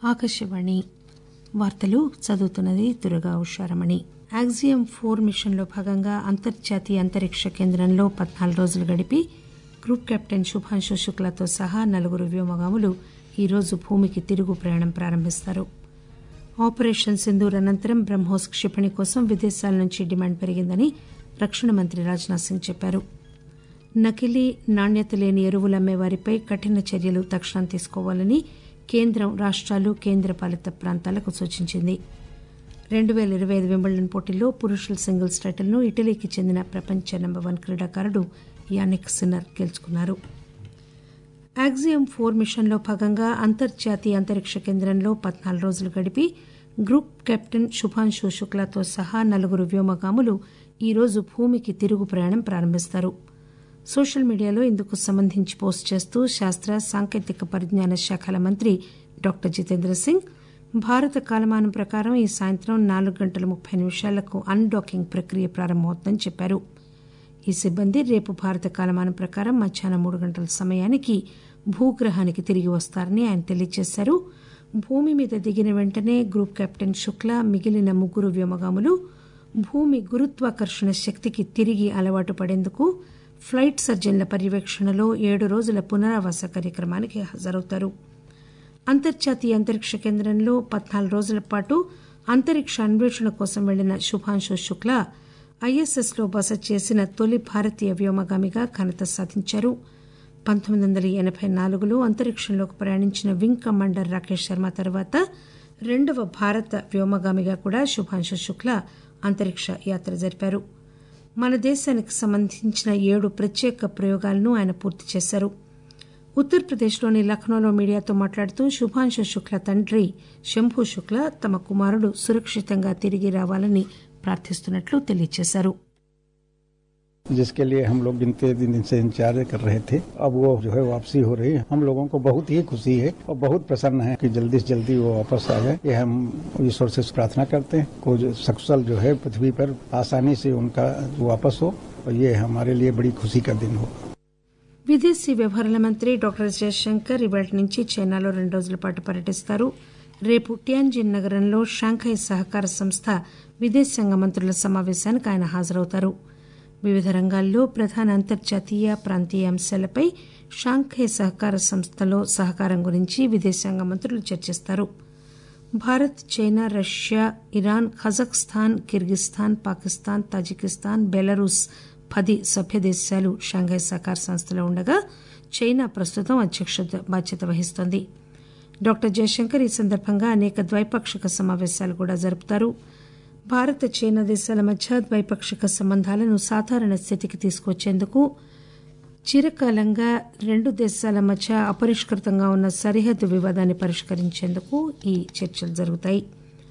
ఆకాశవాణి వార్తలు చదువుతున్నది Durga Usharamani axiom four మిషన్లో భాగంగా అంతర్జాతీయ అంతరిక్ష కేంద్రంలో పద్నాలుగు రోజులు గడిపి గ్రూప్ కెప్టెన్ శుభాంశు శుక్లాతో సహా నలుగురు వ్యోమగాములు ఈరోజు భూమికి తిరుగు ప్రయాణం ప్రారంభిస్తారు ఆపరేషన్ సింధూర్ అనంతరం బ్రహ్మోస్ క్షిపణి కోసం విదేశాల నుంచి డిమాండ్ పెరిగిందని రక్షణ మంత్రి రాజ్నాథ్ సింగ్ చెప్పారు నకిలీ నాణ్యత లేని ఎరువులు అమ్మే వారిపై కఠిన చర్యలు తక్షణం తీసుకోవాలని కేంద్రం రాష్టాలు కేంద్రపాలిత ప్రాంతాలకు సూచించింది రెండు పేల ఇరవై ఐదు వింబుల్డన్ పోటీల్లో పురుషుల సింగిల్స్ టైటిల్ను ఇటలీకి చెందిన ప్రపంచ నెంబర్ వన్ క్రీడాకారుడు యానిక్ సిన్నర్ గెలుచుకున్నారు యాక్సియం ఫోర్ మిషన్లో భాగంగా అంతర్జాతీయ అంతరిక్ష కేంద్రంలో పద్నాలుగు రోజులు గడిపి గ్రూప్ కెప్టెన్ శుభాంశు శుక్లాతో సహా నలుగురు వ్యోమగాములు ఈరోజు భూమికి తిరుగు ప్రయాణం ప్రారంభిస్తారు సోషల్ మీడియాలో ఇందుకు సంబంధించి పోస్ట్ చేస్తూ శాస్త్ర సాంకేతిక పరిజ్ఞాన శాఖల మంత్రి డాక్టర్ జితేంద్ర సింగ్ భారత కాలమానం ప్రకారం ఈ సాయంత్రం నాలుగు గంటల ముప్పై నిమిషాలకు అన్ డాకింగ్ ప్రక్రియ ప్రారంభమవుతుందని చెప్పారు ఈ సిబ్బంది రేపు భారత కాలమానం ప్రకారం మధ్యాహ్నం మూడు గంటల సమయానికి భూగ్రహానికి తిరిగి వస్తారని ఆయన తెలియజేశారు భూమి మీద దిగిన వెంటనే గ్రూప్ కెప్టెన్ శుక్లా మిగిలిన ముగ్గురు వ్యోమగాములు భూమి గురుత్వాకర్షణ శక్తికి తిరిగి అలవాటు పడేందుకు ప్లైట్ సర్జన్ల పర్యవేక్షణలో ఏడు రోజుల పునరావాస కార్యక్రమానికి హాజరవుతారు అంతర్జాతీయ అంతరిక్ష కేంద్రంలో పద్నాలుగు రోజుల పాటు అంతరిక్ష అన్వేషణ కోసం వెళ్లిన శుభాంశు శుక్లా ఐఎస్ఎస్ లో బస చేసిన తొలి భారతీయ వ్యోమగామిగా ఘనత సాధించారు పంతొమ్మిది వందల ఎనబై నాలుగులో అంతరిక్షంలోకి ప్రయాణించిన వింగ్ కమాండర్ రాకేష్ శర్మ తర్వాత రెండవ భారత వ్యోమగామిగా కూడా శుభాంశు శుక్లా అంతరిక్ష యాత్ర జరిపారు మన దేశానికి సంబంధించిన ఏడు ప్రత్యేక ప్రయోగాలను ఆయన పూర్తి చేశారు ఉత్తరప్రదేశ్లోని లక్నోలో మీడియాతో మాట్లాడుతూ శుభాంశు శుక్ల తండ్రి శంభు శుక్ల తమ కుమారుడు సురక్షితంగా తిరిగి రావాలని ప్రార్థిస్తున్నట్లు తెలియజేశారు जिसके लिए हम लोग गिनते दिन दिन से इंतजार कर रहे थे अब वो जो है वापसी हो रही है हम लोगों को बहुत ही खुशी है और बहुत प्रसन्न है कि जल्दी से जल्दी वो वापस आ जाए ये हम ईश्वर से प्रार्थना करते हैं को सकुशल जो है पृथ्वी पर आसानी से उनका वापस हो और ये हमारे लिए बड़ी खुशी का दिन हो విదేశీ వ్యవహారాల మంత్రి డాక్టర్ జయశంకర్ ఇవాటి నుంచి చైనాలో రెండు రోజుల పాటు పర్యటిస్తారు రేపు టియాన్జిన్ నగరంలో షాంఘై సహకార సంస్థ విదేశాంగ మంత్రుల సమావేశానికి ఆయన హాజరవుతారు వివిధ రంగాల్లో ప్రధాన అంతర్జాతీయ ప్రాంతీయ అంశాలపై షాంఘై సహకార సంస్థలో సహకారం గురించి విదేశాంగ మంత్రులు చర్చిస్తారు Bharat China Russia Iran Kazakhstan Kyrgyzstan Pakistan Tajikistan Belarus పది సభ్య దేశాలు షాంఘై సహకార సంస్థలో ఉండగా చైనా ప్రస్తుతం అధ్యక్ష బాధ్యత వహిస్తోంది డాక్టర్ జయశంకర్ ఈ సందర్భంగా అనేక ద్వైపాక్షిక సమావేశాలు కూడా జరుపుతారు భారత చైనా దేశాల మధ్య ద్వైపాక్షిక సంబంధాలను సాధారణ స్థితికి తీసుకొచ్చేందుకు చిరకాలంగా రెండు దేశాల మధ్య అపరిష్కృతంగా ఉన్న సరిహద్దు వివాదాన్ని పరిష్కరించేందుకు ఈ చర్చలు జరుగుతాయి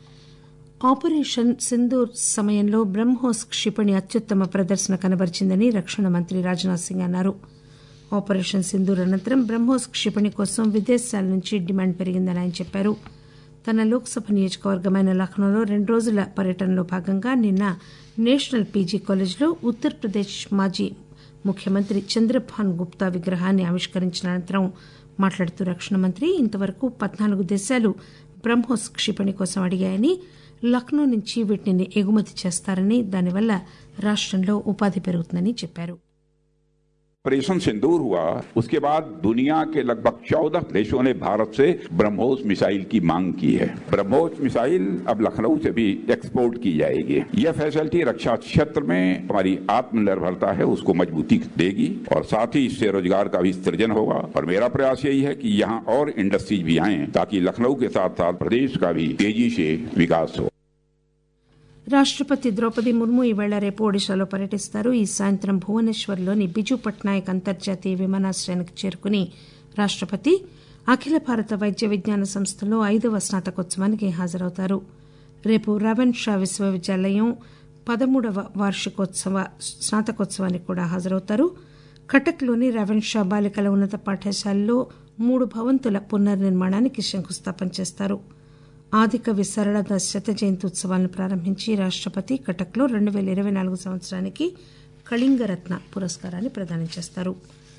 ఆపరేషన్ సింధూర్ సమయంలో బ్రహ్మోస్ క్షిపణి అత్యుత్తమ ప్రదర్శన కనబరిచిందని రక్షణ మంత్రి రాజ్నాథ్ సింగ్ అన్నారు ఆపరేషన్ సింధూర్ అనంతరం బ్రహ్మోస్ క్షిపణి కోసం విదేశాల నుంచి డిమాండ్ పెరిగిందని ఆయన చెప్పారు తన లోక్సభ నియోజకవర్గమైన లక్నోలో రెండు రోజుల పర్యటనలో భాగంగా నిన్న నేషనల్ పీజీ కాలేజ్లో ఉత్తరప్రదేశ్ మాజీ ముఖ్యమంత్రి చంద్రభాన్ గుప్తా విగ్రహాన్ని ఆవిష్కరించిన అనంతరం మాట్లాడుతూ రక్షణ మంత్రి ఇంతవరకు పద్నాలుగు దేశాలు బ్రహ్మోస్ క్షిపణి కోసం అడిగాయని లక్నో నుంచి వీటిని ఎగుమతి చేస్తారని దానివల్ల రాష్టంలో ఉపాధి పెరుగుతుందని చెప్పారు ऑपरेशन सिंदूर हुआ उसके बाद दुनिया के लगभग चौदह देशों ने भारत से ब्रह्मोस मिसाइल की मांग की है ब्रह्मोस मिसाइल अब लखनऊ से भी एक्सपोर्ट की जाएगी यह फैसिलिटी रक्षा क्षेत्र में हमारी आत्मनिर्भरता है उसको मजबूती देगी और साथ ही इससे रोजगार का भी सृजन होगा और मेरा प्रयास यही है कि यहाँ और इंडस्ट्रीज भी आए ताकि लखनऊ के साथ साथ प्रदेश का भी तेजी से विकास हो రాష్టపతి ద్రౌపది ముర్ము ఈవేళ రేపు ఒడిశాలో పర్యటిస్తారు ఈ సాయంత్రం భువనేశ్వర్లోని బిజు పట్నాయక్ అంతర్జాతీయ విమానాశ్రయానికి చేరుకుని రాష్టపతి అఖిల భారత వైద్య విజ్ఞాన సంస్థలో ఐదవ స్నాతకోత్సవానికి హాజరవుతారు రేపు రవెన్ షా విశ్వవిద్యాలయం పదమూడవ వార్షికోత్సవ స్నాతకోత్సవానికి కూడా హాజరవుతారు కటక్లోని రవెన్ షా బాలికల ఉన్నత పాఠశాలలో మూడు భవంతుల పునర్నిర్మాణానికి శంకుస్థాపన చేస్తారు ఆదికవి సరళదాస్ శత జయంతి ఉత్సవాలను ప్రారంభించి రాష్టపతి కటక్లో రెండు పేల ఇరవై నాలుగు సంవత్సరానికి కళింగరత్న పురస్కారాన్ని ప్రదానం చేస్తారు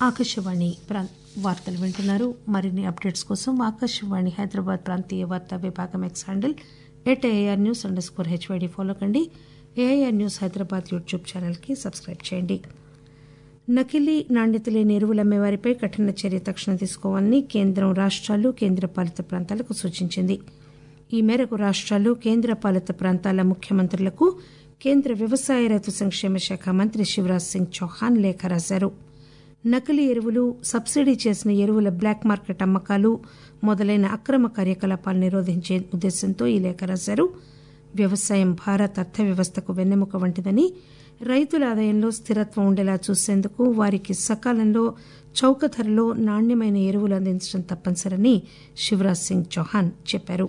ఆకాశవాణి ప్రాం వార్తలు వింటున్నారు మరిన్ని అప్డేట్స్ కోసం ఆకాశవాణి హైదరాబాద్ ప్రాంతీయ వార్తా విభాగం X handle at AIR news under score HYD follow కండి ఏఐఆర్ న్యూస్ హైదరాబాద్ యూట్యూబ్ ఛానల్కి సబ్స్క్రైబ్ చేయండి నకిలీ నాణ్యత లేని ఎరువులు అమ్మేవారిపై కఠిన చర్య తక్షణం తీసుకోవాలని కేంద్రం రాష్ట్రాలు కేంద్రపాలిత ప్రాంతాలకు సూచించింది ఈ మేరకు రాష్ట్రాలు కేంద్రపాలిత ప్రాంతాల ముఖ్యమంత్రులకు కేంద్ర వ్యవసాయ రైతు సంక్షేమ శాఖ మంత్రి శివరాజ్ సింగ్ చౌహాన్ లేఖ రాశారు నకిలీ ఎరువులు సబ్సిడీ చేసిన ఎరువుల బ్లాక్ మార్కెట్ అమ్మకాలు మొదలైన అక్రమ కార్యకలాపాలు నిరోధించే ఉద్దేశంతో ఈ లేఖ రాశారు వ్యవసాయం భారత్ అర్థవ్యవస్థకు వెన్నెముక వంటిదని రైతుల ఆదాయంలో స్థిరత్వం ఉండేలా చూసేందుకు వారికి సకాలంలో చౌక ధరలో నాణ్యమైన ఎరువులు అందించడం తప్పనిసరని శివరాజ్ సింగ్ చౌహాన్ చెప్పారు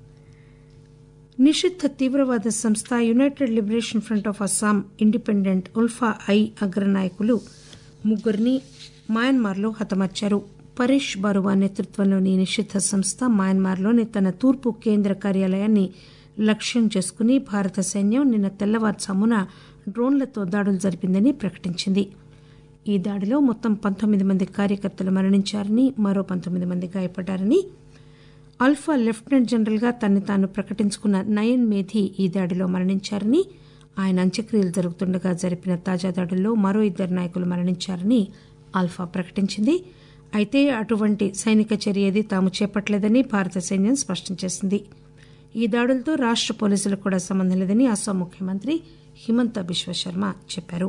నిషిద్ధ తీవ్రవాద సంస్థ United Liberation Front of Assam independent ULFA I అగ్రనాయకులు ముగ్గురిని మయన్మార్లో హతమార్చారు పరేష్ బారువా నేతృత్వంలోని ఈ నిషిద్ధ సంస్థ మయన్మార్లోని తన తూర్పు కేంద్ర కార్యాలయాన్ని లక్ష్యం చేసుకుని భారత సైన్యం నిన్న తెల్లవారుజామున డ్రోన్లతో దాడులు జరిపిందని ప్రకటించింది ఈ దాడిలో మొత్తం పంతొమ్మిది మంది కార్యకర్తలు మరణించారని మరో పంతొమ్మిది మంది గాయపడ్డారని అల్ఫా లెఫ్టినెంట్ జనరల్ గా తనని తాను ప్రకటించుకున్న నయన్ మేధి ఈ దాడిలో మరణించారని ఆయన అంత్యక్రియలు జరుగుతుండగా జరిపిన తాజా దాడుల్లో మరో ఇద్దరు నాయకులు మరణించారని ఆల్ఫా ప్రకటించింది అయితే అటువంటి సైనిక చర్య ఏది తాము చేపట్టలేదని భారత సైన్యం స్పష్టం చేసింది ఈ దాడులతో రాష్ట పోలీసులకు కూడా సంబంధం లేదని అస్సాం ముఖ్యమంత్రి హిమంత బిశ్వశర్మ చెప్పారు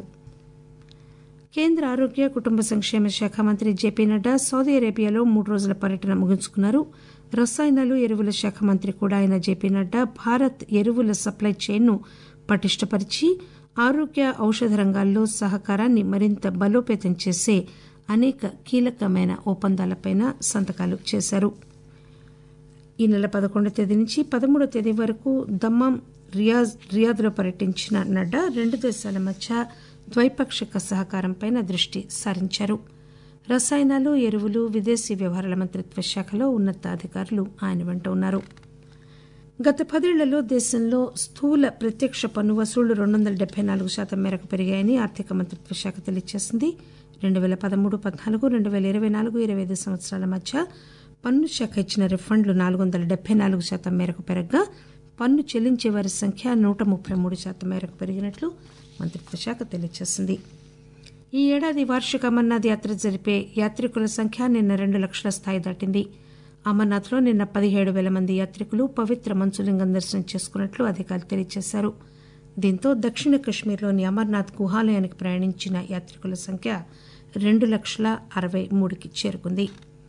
కేంద్ర ఆరోగ్య కుటుంబ సంక్షేమ శాఖ మంత్రి జేపీ నడ్డా సౌదీ అరేబియాలో మూడు రోజుల పర్యటన ముగించుకున్నారు రసాయనాలు ఎరువుల శాఖ మంత్రి కూడా అయిన జేపీ నడ్డా భారత్ ఎరువుల సప్లై చైన్ను పటిష్టపరిచి ఆరోగ్య ఔషధ రంగాల్లో సహకారాన్ని మరింత బలోపేతం చేసే అనేక కీలకమైన ఒప్పందాలపై సంతకాలు చేశారు ఈ నెల పదకొండో తేదీ నుంచి పదమూడో తేదీ వరకు దమ్మాం రియాజ్ రియాద్లో పర్యటించిన నడ్డా రెండు దేశాల మధ్య ద్వైపాక్షిక సహకారంపై దృష్టి సారించారు రసాయనాలు ఎరువులు విదేశీ వ్యవహారాల మంత్రిత్వ శాఖలో ఉన్నతాధికారులు ఆయన వెంట ఉన్నారు గత పదేళ్లలో దేశంలో స్థూల ప్రత్యక్ష పన్ను వసూళ్లు రెండు వందల డెబ్బై నాలుగు శాతం మేరకు పెరిగాయని ఆర్థిక మంత్రిత్వ శాఖ తెలియజేసింది రెండు పేల పదమూడు పద్నాలుగు రెండు పేల ఇరవై నాలుగు ఇరవై ఐదు సంవత్సరాల మధ్య పన్ను శాఖ ఇచ్చిన రిఫండ్లు నాలుగు వందల డెబ్బై నాలుగు శాతం మేరకు పెరగగా పన్ను చెల్లించే వారి సంఖ్య నూట ముప్పై మూడు శాతం మేరకు పెరిగినట్లు మంత్రిత్వ శాఖ తెలియజేసింది ఈ ఏడాది వార్షిక అమర్నాథ్ యాత్ర జరిపే యాత్రికుల సంఖ్య నిన్న రెండు లక్షల స్థాయి దాటింది అమర్నాథ్లో నిన్న పదిహేడు పేల మంది యాత్రికులు పవిత్ర మంచులింగం దర్శనం చేసుకున్నట్లు అధికారులు తెలియజేశారు దీంతో దక్షిణ కశ్మీర్లోని అమర్నాథ్ గుహాలయానికి ప్రయాణించిన యాత్రికుల సంఖ్య రెండు లక్షల అరవై మూడుకి చేరుకుంది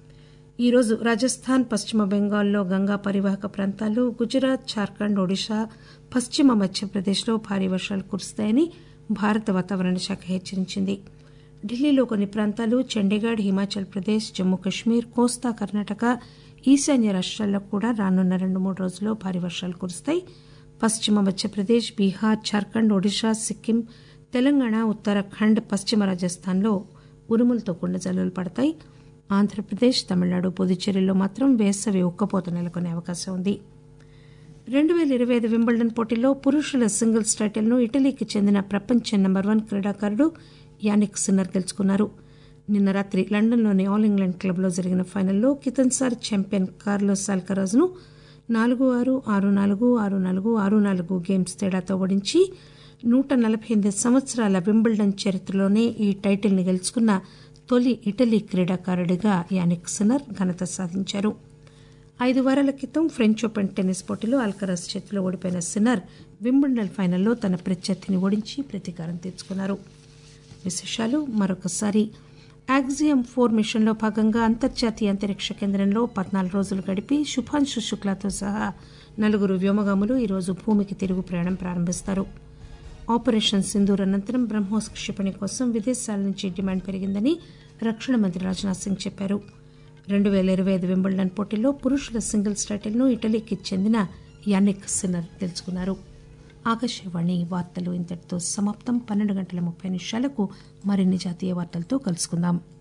ఈరోజు రాజస్థాన్ పశ్చిమ బెంగాల్లో గంగా పరివాహక ప్రాంతాలు గుజరాత్ జార్ఖండ్ ఒడిశా పశ్చిమ మధ్యప్రదేశ్లో భారీ వర్షాలు కురుస్తాయని భారత వాతావరణ శాఖ హెచ్చరించింది ఢిల్లీలో కొన్ని ప్రాంతాలు చండీగఢ్ హిమాచల్ ప్రదేశ్ జమ్మూ కశ్మీర్ కోస్తా కర్ణాటక ఈశాన్య రాష్ట్రాల్లో కూడా రానున్న రెండు మూడు రోజుల్లో భారీ వర్షాలు కురుస్తాయి పశ్చిమ మధ్యప్రదేశ్ బీహార్ జార్ఖండ్ ఒడిశా సిక్కిం తెలంగాణ ఉత్తరాఖండ్ పశ్చిమ రాజస్థాన్లో ఉరుములతో కూడిన జల్లులు పడతాయి ఆంధ్రప్రదేశ్ తమిళనాడు పుదుచ్చేరిలో మాత్రం వేసవి ఉక్కపోత నెలకొనే అవకాశం ఉంది రెండు పేల ఇరవై ఐదు వింబుల్డన్ పోటీలో పురుషుల సింగిల్స్ టైటిల్ను ఇటలీకి చెందిన ప్రపంచ నెంబర్ వన్ క్రీడాకారుడు యానిక్ సిన్నర్ గెలుచుకున్నారు నిన్న రాత్రి లండన్లోని ఆల్ ఇంగ్లాండ్ క్లబ్లో జరిగిన ఫైనల్లో కితన్సార్ ఛాంపియన్ కార్లోస్ సాల్కరాజ్ను నాలుగు ఆరు ఆరు నాలుగు ఆరు నాలుగు ఆరు నాలుగు గేమ్స్ తేడాతో ఓడించి నూట నలభై ఎనిమిది సంవత్సరాల వింబుల్డన్ చరిత్రలోనే ఈ టైటిల్ని గెలుచుకున్న తొలి ఇటలీ క్రీడాకారుడిగా యానిక్ సిన్నర్ ఘనత సాధించారు ఐదు వారాల క్రితం ఫ్రెంచ్ ఓపెన్ టెన్నిస్ పోటీలో అల్కరాజ్ చేతిలో ఓడిపోయిన సిన్నర్ వింబుల్డన్ ఫైనల్లో తన ప్రత్యర్థిని ఓడించి ప్రతీకారం తీర్చుకున్నారు విశేషాలు మరొకసారి యాక్సియం ఫోర్ మిషన్లో భాగంగా అంతర్జాతీయ అంతరిక్ష కేంద్రంలో పద్నాలుగు రోజులు గడిపి శుభాంశు శుక్లాతో సహా నలుగురు వ్యోమగాములు ఈరోజు భూమికి తిరుగు ప్రయాణం ప్రారంభిస్తారు ఆపరేషన్ సింధూర్ అనంతరం బ్రహ్మోస్ క్షిపణి కోసం విదేశాల నుంచి డిమాండ్ పెరిగిందని రక్షణ మంత్రి రాజ్నాథ్ సింగ్ చెప్పారు రెండు పేల ఇరవై ఐదు వింబుల్డన్ పోటీలో పురుషుల సింగిల్స్ టైటిల్ను ఇటలీకి చెందిన యానిక్ సిన్నర్ గెలుచుకున్నారు ఆకాశవాణి వార్తలు ఇంతటితో సమాప్తం పన్నెండు గంటల ముప్పై నిమిషాలకు మరిన్ని జాతీయ వార్తలతో కలుసుకుందాం